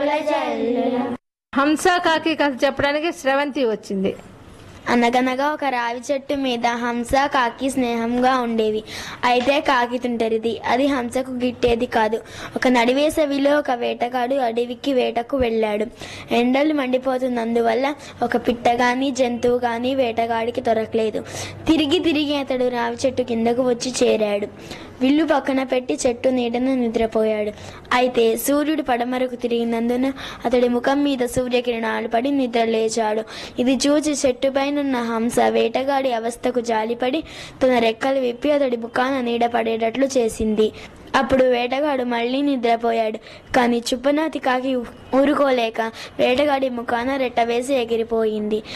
హంస కాకి కథ చెప్పడానికి స్రవంతి వచ్చింది అనగనగా ఒక రావి చెట్టు మీద హంస కాకి స్నేహంగా ఉండేవి అయితే కాకి తుంటరిది అది హంసకు గిట్టేది కాదు ఒక నడివేసవిలో ఒక వేటగాడు అడవికి వేటకు వెళ్ళాడు ఎండలు మండిపోతున్నందువల్ల ఒక పిట్ట గాని జంతువు గాని వేటగాడికి దొరకలేదు తిరిగి తిరిగి అతడు రావి చెట్టు కిందకు వచ్చి చేరాడు విల్లు పక్కన పెట్టి చెట్టు నీడను నిద్రపోయాడు అయితే సూర్యుడు పడమరకు తిరిగినందున అతడి ముఖం మీద సూర్యకిరణాలు పడి నిద్ర లేచాడు ఇది చూసి చెట్టుపైనున్న హంస వేటగాడి అవస్థకు జాలిపడి తన రెక్కలు విప్పి అతడి ముఖాన నీడ పడేటట్లు చేసింది అప్పుడు వేటగాడు మళ్ళీ నిద్రపోయాడు కానీ చుప్పనాతి కాకి ఊరుకోలేక వేటగాడి ముఖాన రెట్టవేసి ఎగిరిపోయింది